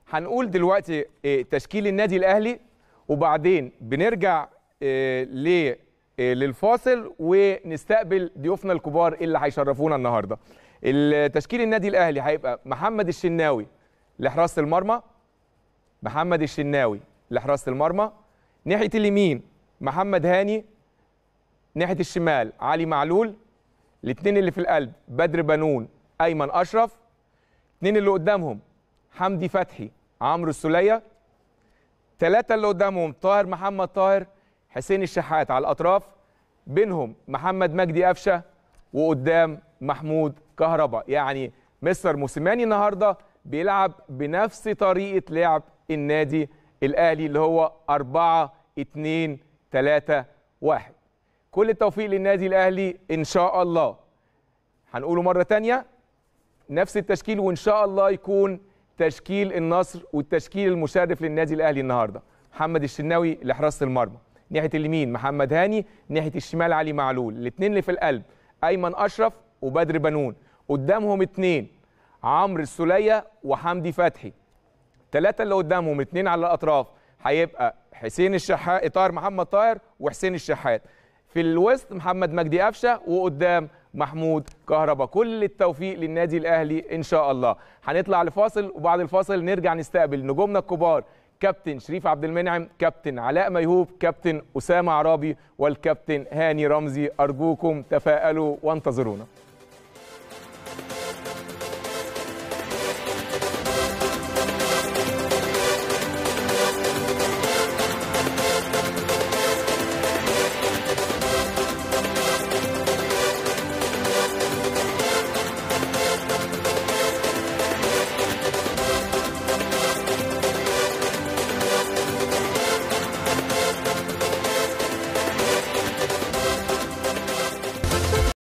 هنقول دلوقتي آه، تشكيل النادي الاهلي وبعدين بنرجع آه، ل آه، للفاصل ونستقبل ضيوفنا الكبار اللي هيشرفونا النهارده تشكيل النادي الاهلي هيبقى محمد الشناوي لحراسه المرمى محمد الشناوي لحراسه المرمى ناحيه اليمين محمد هاني ناحيه الشمال علي معلول الاثنين اللي في القلب بدر بنون ايمن اشرف اثنين اللي قدامهم حمدي فتحي عمرو السوليه ثلاثه اللي قدامهم طاهر محمد طاهر حسين الشحات على الاطراف بينهم محمد مجدي قفشه وقدام محمود كهربا يعني مستر موسيماني النهارده بيلعب بنفس طريقه لعب النادي الاهلي اللي هو 4 2 3 1 كل التوفيق للنادي الاهلي ان شاء الله هنقوله مره تانية نفس التشكيل وان شاء الله يكون تشكيل النصر والتشكيل المشرف للنادي الاهلي النهارده محمد الشناوي لحراسه المرمى ناحيه اليمين محمد هاني ناحيه الشمال علي معلول الاثنين اللي في القلب ايمن اشرف وبدر بنون قدامهم اثنين عمرو السوليه وحمدي فتحي ثلاثه اللي قدامهم اثنين على الاطراف هيبقى حسين الشحات طاهر محمد طاهر وحسين الشحات في الوسط محمد مجدي قفشه وقدام محمود كهربا كل التوفيق للنادي الاهلي ان شاء الله هنطلع لفاصل وبعد الفاصل نرجع نستقبل نجومنا الكبار كابتن شريف عبد المنعم كابتن علاء ميهوب كابتن اسامه عرابي والكابتن هاني رمزي ارجوكم تفائلوا وانتظرونا